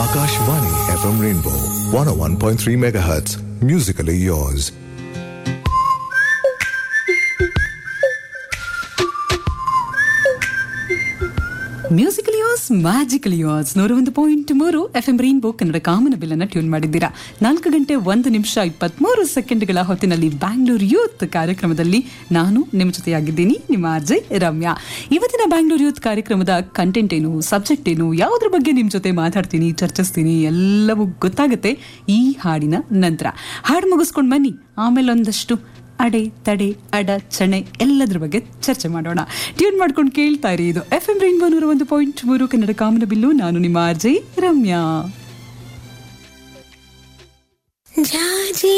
Akashvani FM Rainbow 101.3 MHz. Musically yours. Musical yours magical yours ನೂರ ಒಂದು point ಮೂರು F M rainbow Kannada ಕಾಮನ ಬಿಲ್ಲನ್ನ tune ಮಾಡಿದ್ದೀರಾ ನಾಲ್ಕು ಗಂಟೆ ಒಂದು ನಿಮಿಷ ಇಪ್ಪತ್ಮೂರು ಸೆಕೆಂಡ್ಗಳ ಹೊತ್ತಿನಲ್ಲಿ ಬ್ಯಾಂಗ್ಳೂರ್ ಯೂತ್ ಕಾರ್ಯಕ್ರಮದಲ್ಲಿ ನಾನು ನಿಮ್ಮ ಜೊತೆಯಾಗಿದ್ದೀನಿ ನಿಮ್ಮ ಅಜಯ್ ರಮ್ಯಾ ಇವತ್ತಿನ ಬ್ಯಾಂಗ್ಳೂರ್ ಯೂತ್ ಕಾರ್ಯಕ್ರಮದ ಕಂಟೆಂಟ್ ಏನು ಸಬ್ಜೆಕ್ಟ್ ಏನು ಯಾವುದ್ರ ಬಗ್ಗೆ ನಿಮ್ಮ ಜೊತೆ ಮಾತಾಡ್ತೀನಿ ಚರ್ಚಿಸ್ತೀನಿ ಎಲ್ಲವೂ ಗೊತ್ತಾಗುತ್ತೆ ಈ ಹಾಡಿನ ನಂತರ ಹಾಡು ಮುಗಿಸ್ಕೊಂಡು ಬನ್ನಿ ಆಮೇಲೆ ಒಂದಷ್ಟು ಅಡೆ ತಡೆ ಅಡ ಚಣೆ ಎಲ್ಲದ್ರ ಬಗ್ಗೆ ಚರ್ಚೆ ಮಾಡೋಣ ಟ್ಯೂನ್ ಮಾಡ್ಕೊಂಡು ಕೇಳ್ತಾ ಇರಿ ಇದು ಎಫ್ ಎಂ ರೈನ್ಬೋ ನೂರ ಒಂದು ಪಾಯಿಂಟ್ ಮೂರು ಕನ್ನಡ ಕಾಮನ ಬಿಲ್ಲು ನಾನು ನಿಮ್ಮ ಅಜಯ್ ರಮ್ಯಾ ಜಾಜಿ